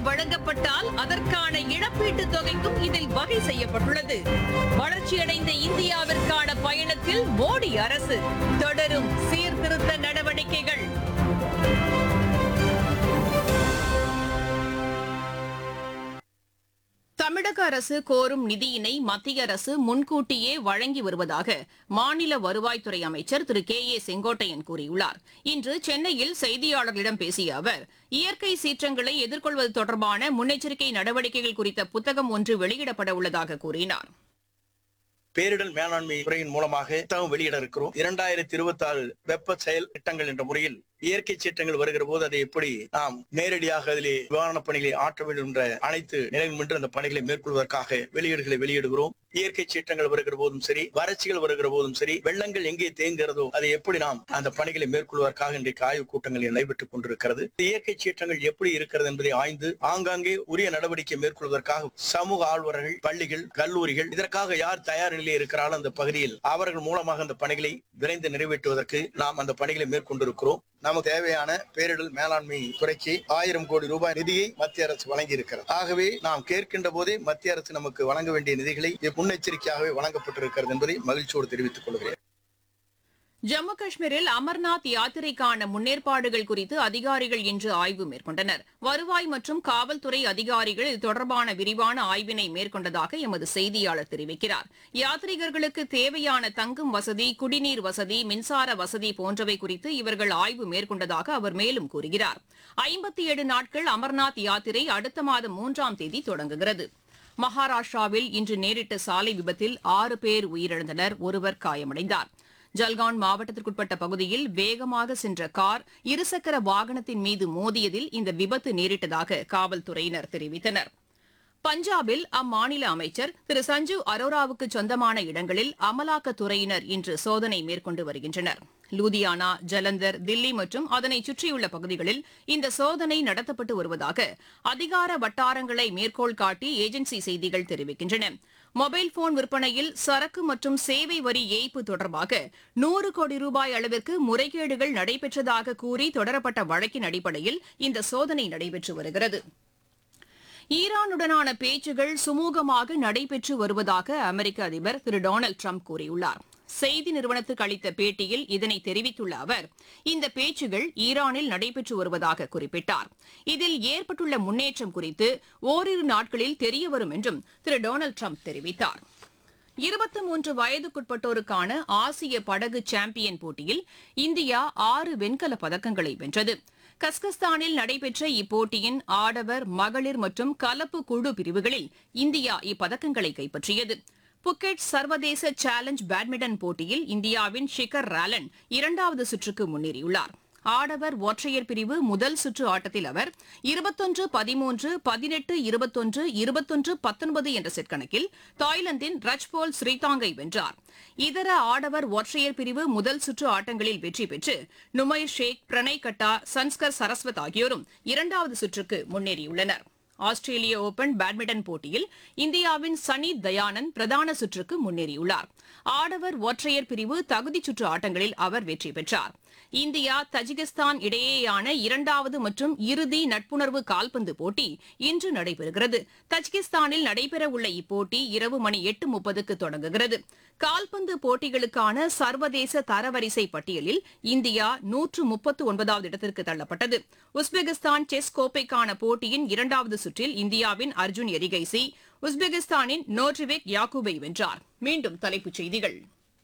வழங்கப்பட்டால் அதற்கான இழப்பீட்டுத் தொகைக்கும் இதில் வகை செய்யப்பட்டுள்ளது வளர்ச்சியடைந்த இந்தியாவிற்கான பயணத்தில் மோடி அரசு தொடரும் சீர்திருத்த நடவடிக்கைகள் தமிழக அரசு கோரும் நிதியினை மத்திய அரசு முன்கூட்டியே வழங்கி வருவதாக மாநில வருவாய்த்துறை அமைச்சர் திரு கே ஏ செங்கோட்டையன் கூறியுள்ளார் இன்று சென்னையில் செய்தியாளர்களிடம் பேசிய அவர் இயற்கை சீற்றங்களை எதிர்கொள்வது தொடர்பான முன்னெச்சரிக்கை நடவடிக்கைகள் குறித்த புத்தகம் ஒன்று வெளியிடப்பட உள்ளதாக கூறினார் பேரிடர் மேலாண்மை துறையின் மூலமாக புத்தகம் வெளியிட இருக்கிறோம் இரண்டாயிரத்தி இருபத்தி ஆறு வெப்ப செயல் திட்டங்கள் என்ற முறையில் இயற்கை சீற்றங்கள் வருகிற போது அதை எப்படி நாம் நேரடியாக அதிலே நிவாரணப் பணிகளை ஆற்ற வேண்டும் என்ற அனைத்து நிலையும் என்று அந்த பணிகளை மேற்கொள்வதற்காக வெளியீடுகளை வெளியிடுகிறோம் இயற்கை சீற்றங்கள் வருகிற போதும் சரி வறட்சிகள் வருகிற போதும் சரி வெள்ளங்கள் எங்கே தேங்குகிறதோ அதை எப்படி நாம் அந்த பணிகளை மேற்கொள்வதற்காக இன்றைக்கு ஆய்வுக் கூட்டங்கள் நடைபெற்றுக் கொண்டிருக்கிறது இயற்கை சீற்றங்கள் எப்படி இருக்கிறது என்பதை ஆய்ந்து ஆங்காங்கே உரிய நடவடிக்கை மேற்கொள்வதற்காக சமூக ஆழ்வர்கள் பள்ளிகள் கல்லூரிகள் இதற்காக யார் தயார் நிலையில் இருக்கிறார்கள் அந்த பகுதியில் அவர்கள் மூலமாக அந்த பணிகளை விரைந்து நிறைவேற்றுவதற்கு நாம் அந்த பணிகளை மேற்கொண்டிருக்கிறோம் நமக்கு தேவையான பேரிடர் மேலாண்மை துறைக்கு ஆயிரம் கோடி ரூபாய் நிதியை மத்திய அரசு வழங்கி இருக்கிறது ஆகவே நாம் கேட்கின்ற போதே மத்திய அரசு நமக்கு வழங்க வேண்டிய நிதிகளை முன்னெச்சரிக்கையாகவே வழங்கப்பட்டிருக்கிறது என்பதை மகிழ்ச்சியோடு தெரிவித்துக் கொள்கிறேன் ஜம்மு காஷ்மீரில் அமர்நாத் யாத்திரைக்கான முன்னேற்பாடுகள் குறித்து அதிகாரிகள் இன்று ஆய்வு மேற்கொண்டனர் வருவாய் மற்றும் காவல்துறை அதிகாரிகள் இது தொடர்பான விரிவான ஆய்வினை மேற்கொண்டதாக எமது செய்தியாளர் தெரிவிக்கிறார் யாத்ரீகர்களுக்கு தேவையான தங்கும் வசதி குடிநீர் வசதி மின்சார வசதி போன்றவை குறித்து இவர்கள் ஆய்வு மேற்கொண்டதாக அவர் மேலும் கூறுகிறார் ஐம்பத்தி ஏழு நாட்கள் அமர்நாத் யாத்திரை அடுத்த மாதம் மூன்றாம் தேதி தொடங்குகிறது மகாராஷ்டிராவில் இன்று நேரிட்ட சாலை விபத்தில் ஆறு பேர் உயிரிழந்தனர் ஒருவர் காயமடைந்தார் ஜல்கான் மாவட்டத்திற்குட்பட்ட பகுதியில் வேகமாக சென்ற கார் இருசக்கர வாகனத்தின் மீது மோதியதில் இந்த விபத்து நேரிட்டதாக காவல்துறையினர் தெரிவித்தனர் பஞ்சாபில் அம்மாநில அமைச்சர் திரு சஞ்சீவ் அரோராவுக்கு சொந்தமான இடங்களில் அமலாக்கத்துறையினர் இன்று சோதனை மேற்கொண்டு வருகின்றனர் லூதியானா ஜலந்தர் தில்லி மற்றும் அதனை சுற்றியுள்ள பகுதிகளில் இந்த சோதனை நடத்தப்பட்டு வருவதாக அதிகார வட்டாரங்களை மேற்கோள் காட்டி ஏஜென்சி செய்திகள் தெரிவிக்கின்றன மொபைல் போன் விற்பனையில் சரக்கு மற்றும் சேவை வரி ஏய்ப்பு தொடர்பாக நூறு கோடி ரூபாய் அளவிற்கு முறைகேடுகள் நடைபெற்றதாக கூறி தொடரப்பட்ட வழக்கின் அடிப்படையில் இந்த சோதனை நடைபெற்று வருகிறது ஈரானுடனான பேச்சுகள் சுமூகமாக நடைபெற்று வருவதாக அமெரிக்க அதிபர் திரு டொனால்டு ட்ரம்ப் கூறியுள்ளார் செய்தி நிறுவனத்துக்கு அளித்த பேட்டியில் இதனை தெரிவித்துள்ள அவர் இந்த பேச்சுகள் ஈரானில் நடைபெற்று வருவதாக குறிப்பிட்டார் இதில் ஏற்பட்டுள்ள முன்னேற்றம் குறித்து ஓரிரு நாட்களில் தெரியவரும் என்றும் திரு டொனால்டு ட்ரம்ப் தெரிவித்தார் இருபத்தி மூன்று வயதுக்குட்பட்டோருக்கான ஆசிய படகு சாம்பியன் போட்டியில் இந்தியா ஆறு வெண்கலப் பதக்கங்களை வென்றது கஸ்கஸ்தானில் நடைபெற்ற இப்போட்டியின் ஆடவர் மகளிர் மற்றும் கலப்பு குழு பிரிவுகளில் இந்தியா இப்பதக்கங்களை கைப்பற்றியது புக்கெட் சர்வதேச சேலஞ்ச் பேட்மிண்டன் போட்டியில் இந்தியாவின் ஷிகர் ராலன் இரண்டாவது சுற்றுக்கு முன்னேறியுள்ளார் ஆடவர் ஒற்றையர் பிரிவு முதல் சுற்று ஆட்டத்தில் அவர் இருபத்தொன்று பதிமூன்று பதினெட்டு இருபத்தொன்று இருபத்தொன்று பத்தொன்பது என்ற செட் கணக்கில் தாய்லாந்தின் ரஜ்போல் ஸ்ரீதாங்கை வென்றார் இதர ஆடவர் ஒற்றையர் பிரிவு முதல் சுற்று ஆட்டங்களில் வெற்றி பெற்று நுமைர் ஷேக் பிரணய் கட்டா சன்ஸ்கர் சரஸ்வத் ஆகியோரும் இரண்டாவது சுற்றுக்கு முன்னேறியுள்ளனர் ஆஸ்திரேலிய ஓபன் பேட்மிண்டன் போட்டியில் இந்தியாவின் சனி தயானந்த் பிரதான சுற்றுக்கு முன்னேறியுள்ளார் ஆடவர் ஒற்றையர் பிரிவு தகுதிச் சுற்று ஆட்டங்களில் அவர் வெற்றி பெற்றார் இந்தியா தஜிகிஸ்தான் இடையேயான இரண்டாவது மற்றும் இறுதி நட்புணர்வு கால்பந்து போட்டி இன்று நடைபெறுகிறது தஜிகிஸ்தானில் நடைபெறவுள்ள இப்போட்டி இரவு மணி எட்டு முப்பதுக்கு தொடங்குகிறது கால்பந்து போட்டிகளுக்கான சர்வதேச தரவரிசை பட்டியலில் இந்தியா நூற்று முப்பத்து ஒன்பதாவது இடத்திற்கு தள்ளப்பட்டது உஸ்பெகிஸ்தான் செஸ் கோப்பைக்கான போட்டியின் இரண்டாவது சுற்றில் இந்தியாவின் அர்ஜுன் எரிகைசி உஸ்பெகிஸ்தானின் நோட்ரிவேக் யாக்கூபை வென்றார் மீண்டும் தலைப்புச் செய்திகள்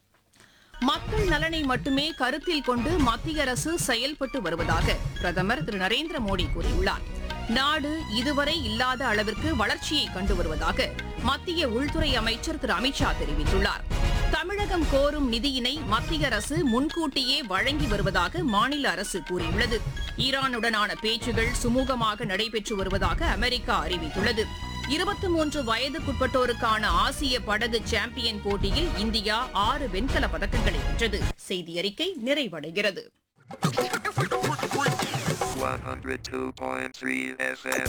மக்கள் நலனை மட்டுமே கருத்தில் கொண்டு மத்திய அரசு செயல்பட்டு வருவதாக பிரதமர் திரு நரேந்திர மோடி கூறியுள்ளார் நாடு இதுவரை இல்லாத அளவிற்கு வளர்ச்சியை கண்டு வருவதாக மத்திய உள்துறை அமைச்சர் திரு அமித்ஷா தெரிவித்துள்ளார் தமிழகம் கோரும் நிதியினை மத்திய அரசு முன்கூட்டியே வழங்கி வருவதாக மாநில அரசு கூறியுள்ளது ஈரானுடனான பேச்சுகள் சுமூகமாக நடைபெற்று வருவதாக அமெரிக்கா அறிவித்துள்ளது இருபத்தி மூன்று வயதுக்குட்பட்டோருக்கான ஆசிய படகு சாம்பியன் போட்டியில் இந்தியா ஆறு வெண்கல பதக்கங்களை வென்றது செய்தி அறிக்கை நிறைவடைகிறது 102.3 FM.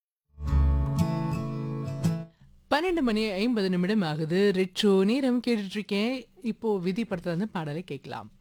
பன்னெண்டு மணி ஐம்பது நிமிடம் ஆகுது ரெட்ரோ நேரம் கேட்டுட்டு இருக்கேன் இப்போ விதி படத்துல இருந்து பாடலை கேட்கலாம்